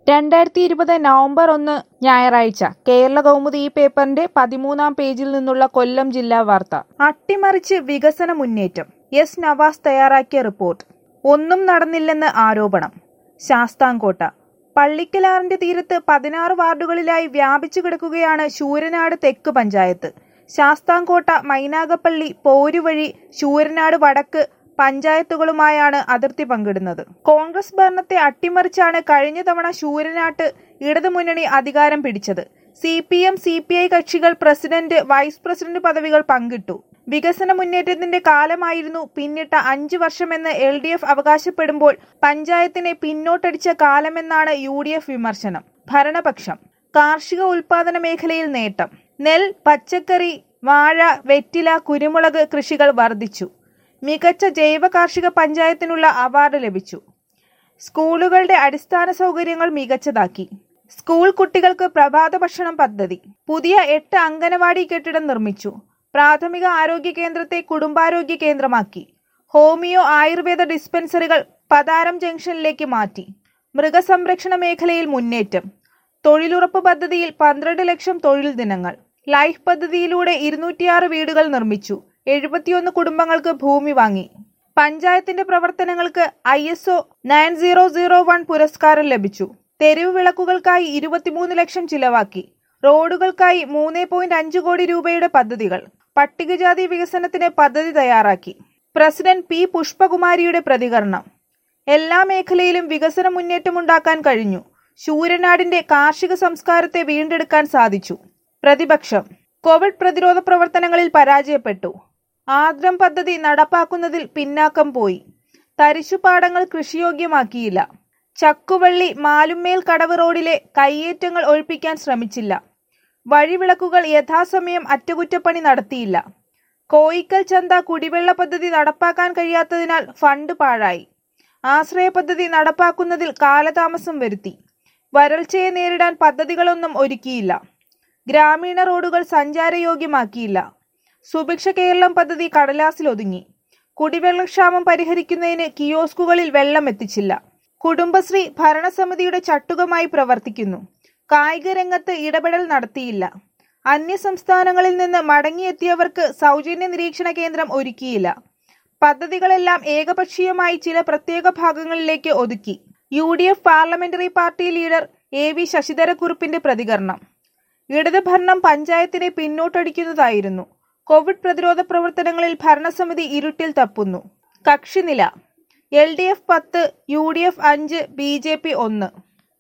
രണ്ടായിരത്തി ഇരുപത് നവംബർ ഒന്ന് ഞായറാഴ്ച കേരള കൗമുദി ഈ പേപ്പറിന്റെ പതിമൂന്നാം പേജിൽ നിന്നുള്ള കൊല്ലം ജില്ലാ വാർത്ത അട്ടിമറിച്ച് വികസന മുന്നേറ്റം എസ് നവാസ് തയ്യാറാക്കിയ റിപ്പോർട്ട് ഒന്നും നടന്നില്ലെന്ന് ആരോപണം ശാസ്താംകോട്ട പള്ളിക്കലാറിന്റെ തീരത്ത് പതിനാറ് വാർഡുകളിലായി വ്യാപിച്ചു കിടക്കുകയാണ് ശൂരനാട് തെക്ക് പഞ്ചായത്ത് ശാസ്താംകോട്ട മൈനാഗപ്പള്ളി പോരുവഴി ശൂരനാട് വടക്ക് പഞ്ചായത്തുകളുമായാണ് അതിർത്തി പങ്കിടുന്നത് കോൺഗ്രസ് ഭരണത്തെ അട്ടിമറിച്ചാണ് കഴിഞ്ഞ തവണ ശൂരനാട്ട് ഇടതുമുന്നണി അധികാരം പിടിച്ചത് C P M C P I കക്ഷികൾ പ്രസിഡന്റ് വൈസ് പ്രസിഡന്റ് പദവികൾ പങ്കിട്ടു വികസന മുന്നേറ്റത്തിന്റെ കാലമായിരുന്നു പിന്നിട്ട അഞ്ചു വർഷമെന്ന് എൽ ഡി എഫ് അവകാശപ്പെടുമ്പോൾ പഞ്ചായത്തിനെ പിന്നോട്ടടിച്ച കാലമെന്നാണ് യു ഡി എഫ് വിമർശനം ഭരണപക്ഷം കാർഷിക ഉൽപാദന മേഖലയിൽ നേട്ടം നെൽ പച്ചക്കറി വാഴ വെറ്റില കുരുമുളക് കൃഷികൾ വർദ്ധിച്ചു മികച്ച ജൈവ കാർഷിക പഞ്ചായത്തിനുള്ള അവാർഡ് ലഭിച്ചു സ്കൂളുകളുടെ അടിസ്ഥാന സൗകര്യങ്ങൾ മികച്ചതാക്കി സ്കൂൾ കുട്ടികൾക്ക് പ്രഭാത ഭക്ഷണം പദ്ധതി പുതിയ എട്ട് അംഗനവാടി കെട്ടിടം നിർമ്മിച്ചു പ്രാഥമിക ആരോഗ്യ കേന്ദ്രത്തെ കുടുംബാരോഗ്യ കേന്ദ്രമാക്കി ഹോമിയോ ആയുർവേദ ഡിസ്പെൻസറികൾ പതാരം ജംഗ്ഷനിലേക്ക് മാറ്റി മൃഗസംരക്ഷണ മേഖലയിൽ മുന്നേറ്റം തൊഴിലുറപ്പ് പദ്ധതിയിൽ പന്ത്രണ്ട് ലക്ഷം തൊഴിൽ ദിനങ്ങൾ ലൈഫ് പദ്ധതിയിലൂടെ ഇരുന്നൂറ്റിയാറ് വീടുകൾ നിർമ്മിച്ചു എഴുപത്തിയൊന്ന് കുടുംബങ്ങൾക്ക് ഭൂമി വാങ്ങി പഞ്ചായത്തിന്റെ പ്രവർത്തനങ്ങൾക്ക് I S O nine zero zero one പുരസ്കാരം ലഭിച്ചു തെരുവ് വിളക്കുകൾക്കായി ഇരുപത്തിമൂന്ന് ലക്ഷം ചിലവാക്കി റോഡുകൾക്കായി മൂന്ന് പോയിന്റ് അഞ്ച് കോടി രൂപയുടെ പദ്ധതികൾ പട്ടികജാതി വികസനത്തിന് പദ്ധതി തയ്യാറാക്കി പ്രസിഡന്റ് പി പുഷ്പകുമാരിയുടെ പ്രതികരണം എല്ലാ മേഖലയിലും വികസന മുന്നേറ്റമുണ്ടാക്കാൻ കഴിഞ്ഞു ശൂരനാടിന്റെ കാർഷിക സംസ്കാരത്തെ വീണ്ടെടുക്കാൻ സാധിച്ചു പ്രതിപക്ഷം കോവിഡ് പ്രതിരോധ പ്രവർത്തനങ്ങളിൽ പരാജയപ്പെട്ടു ആദ്രം പദ്ധതി നടപ്പാക്കുന്നതിൽ പിന്നാക്കം പോയി തരിശുപാടങ്ങൾ കൃഷിയോഗ്യമാക്കിയില്ല ചക്കുവള്ളി മാലുമേൽ കടവ് റോഡിലെ കയ്യേറ്റങ്ങൾ ഒഴിപ്പിക്കാൻ ശ്രമിച്ചില്ല വഴിവിളക്കുകൾ യഥാസമയം അറ്റകുറ്റപ്പണി നടത്തിയില്ല കോയിക്കൽ ചന്ത കുടിവെള്ള പദ്ധതി നടപ്പാക്കാൻ കഴിയാത്തതിനാൽ ഫണ്ട് പാഴായി ആശ്രയ പദ്ധതി നടപ്പാക്കുന്നതിൽ കാലതാമസം വരുത്തി വരൾച്ചയെ നേരിടാൻ പദ്ധതികളൊന്നും ഒരുക്കിയില്ല ഗ്രാമീണ റോഡുകൾ സഞ്ചാരയോഗ്യമാക്കിയില്ല സുഭിക്ഷ കേരളം പദ്ധതി കടലാസിലൊതുങ്ങി കുടിവെള്ളക്ഷാമം പരിഹരിക്കുന്നതിന് കിയോസ്കുകളിൽ വെള്ളം എത്തിച്ചില്ല കുടുംബശ്രീ ഭരണസമിതിയുടെ ചട്ടുകമായി പ്രവർത്തിക്കുന്നു കായിക രംഗത്ത് ഇടപെടൽ നടത്തിയില്ല അന്യ സംസ്ഥാനങ്ങളിൽ നിന്ന് മടങ്ങിയെത്തിയവർക്ക് സൗജന്യ നിരീക്ഷണ കേന്ദ്രം ഒരുക്കിയില്ല പദ്ധതികളെല്ലാം ഏകപക്ഷീയമായി ചില പ്രത്യേക ഭാഗങ്ങളിലേക്ക് ഒതുക്കി U D F parliamentary party leader A V ശശിധരക്കുറുപ്പിന്റെ പ്രതികരണം ഇടത് ഭരണം പഞ്ചായത്തിനെ പിന്നോട്ടടിക്കുന്നതായിരുന്നു കോവിഡ് പ്രതിരോധ പ്രവർത്തനങ്ങളിൽ ഭരണസമിതി ഇരുട്ടിൽ തപ്പുന്നു കക്ഷിനില എൽ ഡി എഫ് പത്ത് യു ഡി എഫ് അഞ്ച് ബി ജെ പി ഒന്ന്